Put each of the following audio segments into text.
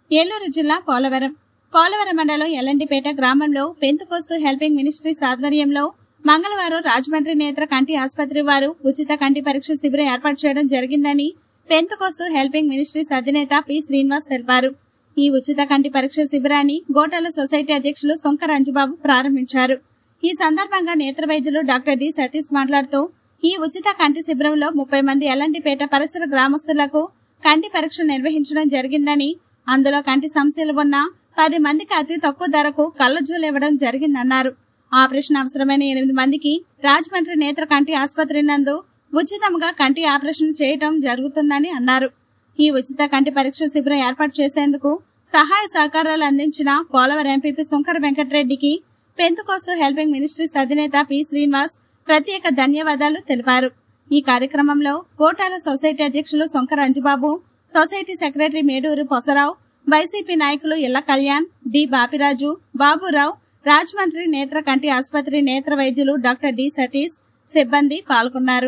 ఏలూరు జిల్లా పోలవరం పోలవరం మండలం ఎల్లండిపేట గ్రామంలో పెంతుకోస్తు హెల్పింగ్ మినిస్ట్రీస్ ఆధ్వర్యంలో మంగళవారం రాజమండ్రి నేత్ర కంటి ఆసుపత్రి వారు ఉచిత కంటి పరీక్ష శిబిరం ఏర్పాటు చేయడం జరిగిందని పెంతుకోస్తు హెల్పింగ్ మినిస్ట్రీస్ అధినేత పి శ్రీనివాస్ తెలిపారు ఈ ఉచిత కంటి పరీక్ష శిబిరాన్ని గోటాల సొసైటీ అధ్యక్షులు సొంక రంజుబాబు ప్రారంభించారు ఈ సందర్భంగా నేత్ర వైద్యులు డాక్టర్ డి సతీష్ మాట్లాడుతూ ఈ ఉచిత కంటి శిబిరంలో ముప్పై మంది ఎల్లంటిపేట పరిసర గ్రామస్తులకు కంటి పరీక్ష నిర్వహించడం జరిగిందని అందులో కంటి సమస్యలు ఉన్న పది మందికి అతి తక్కువ ధరకు కళ్ళజోలు ఇవ్వడం జరిగిందన్నారు ఆపరేషన్ అవసరమైన ఎనిమిది మందికి రాజమండ్రి నేత్ర కంటి ఆసుపత్రి నందు ఉచితంగా కంటి ఆపరేషన్ చేయటం జరుగుతుందని అన్నారు ఈ ఉచిత కంటి పరీక్ష శిబిరం ఏర్పాటు చేసేందుకు సహాయ సహకారాలు అందించిన పోలవరం ఎంపీపీ శంకర వెంకటరెడ్డికి పెంతుకోస్తు హెల్పింగ్ మినిస్ట్రీస్ అధినేత పి శ్రీనివాస్ ప్రత్యేక ధన్యవాదాలు తెలిపారు ఈ కార్యక్రమంలో కోటాల సొసైటీ అధ్యక్షులు Sankara Anjubabu society secretary Meduru Posarao YCP నాయకులు ఇళ్ల కళ్యాణ్ డి బాపిరాజు బాబురావు రాజమండ్రి నేత్ర కంటి ఆసుపత్రి నేత్ర వైద్యులు డాక్టర్ డి సతీష్ సిబ్బంది పాల్గొన్నారు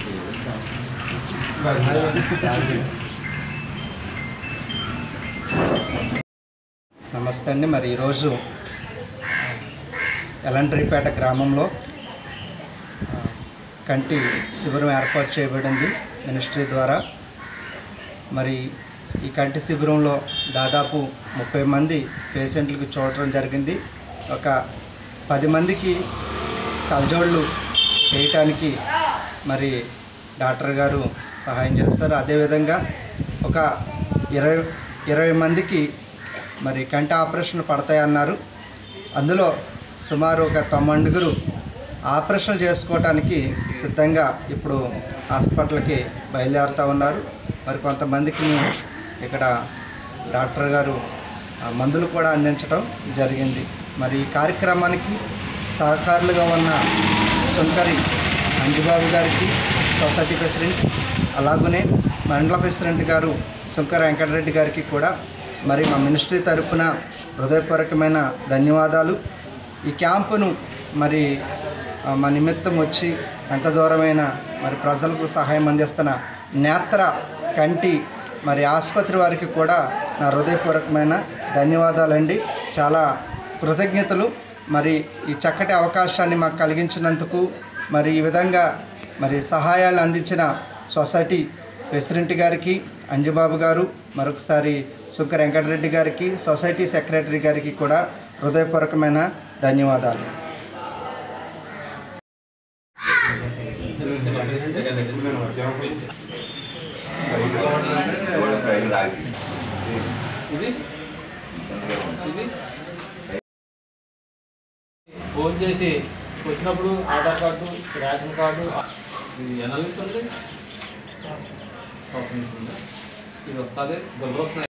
నమస్తే అండి మరి ఈరోజు ఎలంట్రీపేట గ్రామంలో ఆ, కంటి శిబిరం ఏర్పాటు చేయబడింది మినిస్ట్రీ ద్వారా మరి ఈ కంటి శిబిరంలో దాదాపు ముప్పై మంది పేషెంట్లకు చూడటం జరిగింది ఒక పది మందికి కలజోళ్ళు వేయటానికి మరి డాక్టర్ గారు సహాయం చేస్తారు అదేవిధంగా ఒక ఇరవై ఇరవై మందికి మరి కంటి ఆపరేషన్ పడతాయన్నారు అందులో సుమారు ఒక తొమ్మిదిగురు ఆపరేషన్ చేసుకోవటానికి సిద్ధంగా ఇప్పుడు హాస్పిటల్కి బయలుదేరుతూ ఉన్నారు మరి కొంతమందికి ఇక్కడ డాక్టర్ గారు ఆ, మందులు కూడా అందించడం జరిగింది మరి ఈ కార్యక్రమానికి సహకారులుగా ఉన్న సుంకరి అంజుబాబు గారికి సొసైటీ ప్రెసిడెంట్ అలాగనే మండల ప్రెసిడెంట్ గారు సుంకర వెంకటరెడ్డి గారికి కూడా మరి మా మినిస్ట్రీ తరపున హృదయపూర్వకమైన ధన్యవాదాలు ఈ క్యాంపును మరి ఆ, మా నిమిత్తం వచ్చి ఎంత దూరమైన మరి ప్రజలకు సహాయం అందిస్తున్న నేత్ర కంటి మరి ఆసుపత్రి వారికి కూడా నా హృదయపూర్వకమైన ధన్యవాదాలండి చాలా కృతజ్ఞతలు మరి ఈ చక్కటి అవకాశాన్ని మాకు కలిగించినందుకు మరి ఈ విధంగా మరి సహాయాలు అందించిన సొసైటీ ప్రెసిడెంట్ గారికి అంజుబాబు గారు మరొకసారి శుంకర్ వెంకటరెడ్డి గారికి సొసైటీ సెక్రటరీ గారికి కూడా హృదయపూర్వకమైన ధన్యవాదాలు ఇది ఇది ఫోన్ చేసి వచ్చినప్పుడు ఆధార్ కార్డు రేషన్ కార్డు ఇది ఎనలిస్తుంది ఇది వస్తుంది గొడవ వస్తుంది